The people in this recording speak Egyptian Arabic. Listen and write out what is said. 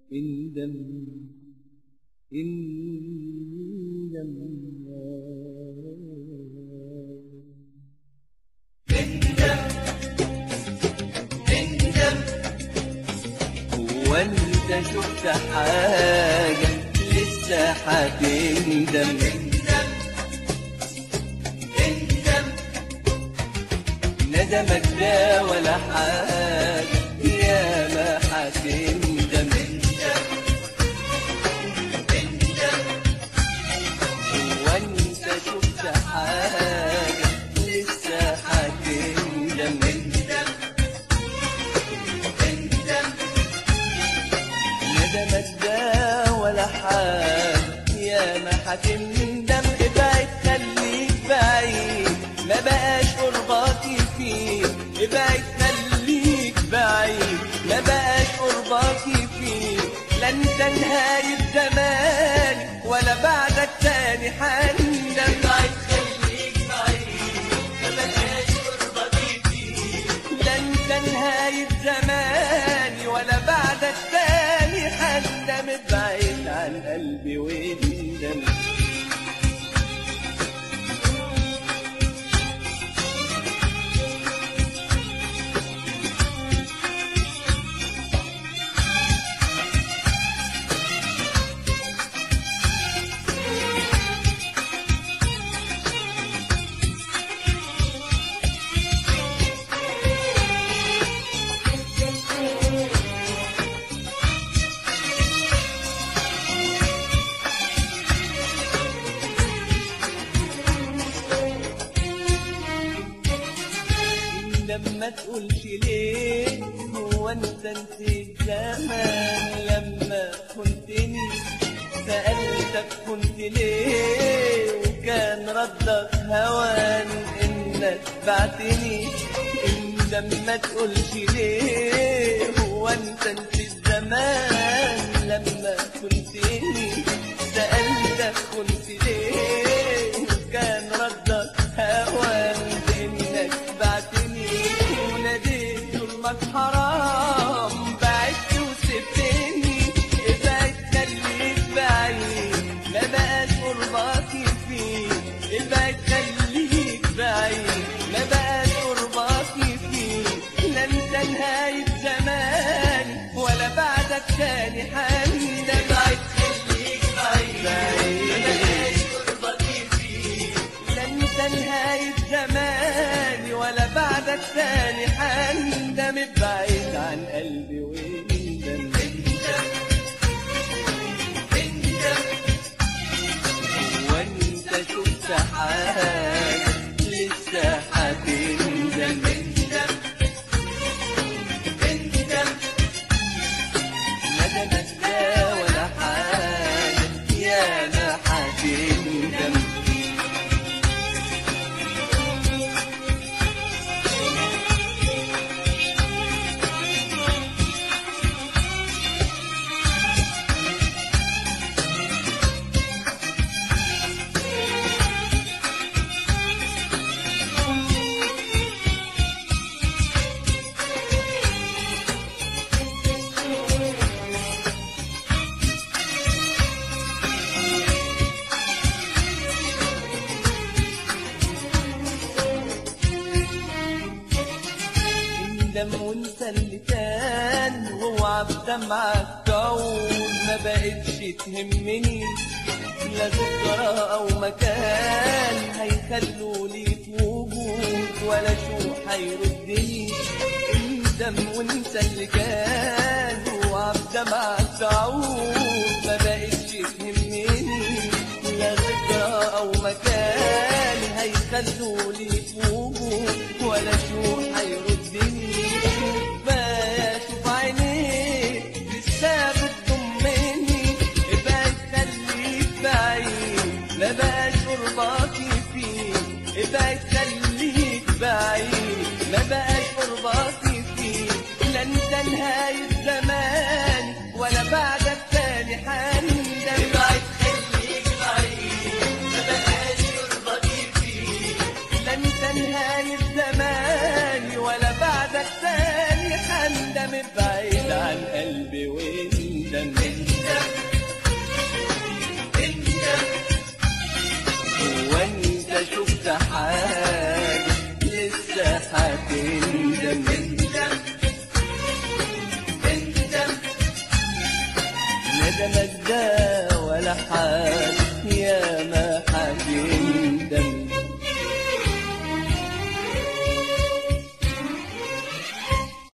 اندم اندم هو انت شفت حاجة لسه هتندم ندمك ده ولا حاجة يا ما هتندم هو انت شفت حاجة لسه هتندم ندمك ده ولا حاجة يا ما هتندم ابعد خليك بعيد ما بقاش قربك فيه ابعد خليك بعيد ما بقاش قربك فيه لا انت نهاية زمان ولا بعدك تاني حندم ابعد خليك بعيد ما بقاش قربك فيه لا انت نهاية زماني ولا بعدك تاني حندم بعيد عن قلبي واندم لما تقولش ليه هو انت نسيت زمان لما كنتني سألتك كنت ليه وكان ردك هوان انك بعتني لما تقولش ليه هو انت نسيت زمان لما كنتني سألتك كنت ليه وكان ردك هوان انك بعتني وناديت امك حرام بعدت وسبتني ابعد خليك بعيد ما بقاش قربك فيه ابعد خليك بعيد ما بقاش قربك فيه لا انت نهاية زمان ولا بعدك تاني حندم ابعد خليك بعيد بعيد لا انت نهاية زماني ولا بعدك تاني حندم بعيد عن قلبي واندم وانت شفت حاجة لسه هتندم ندمك ده ولا حاجة يا ما هتندم اندم وانسى اللي كان واوعى بدمعك تعود ما بقتش تهمني لا ذكرى او مكان هيخلوا لي في وجود ولا شو هيردني اندم وانسى اللي كان واوعى بدمعك تعود ما بقتش تهمني لا ذكرى او مكان هيخلوا لي في وجود ولا شو هيردني كفايه اشوف عينيك لسه بتضمني ابعد خليك بعيد ما بقاش قربك فيه ابعد خليك بعيد ما بقاش قربك فيه لا انت نهاية زمان ولا بعدك تاني حندم ابعد خليك بعيد ما بقاش قربك فيه لا انت نهاية زمان ولا بعدك تاني حندم بعيد عن قلبي وين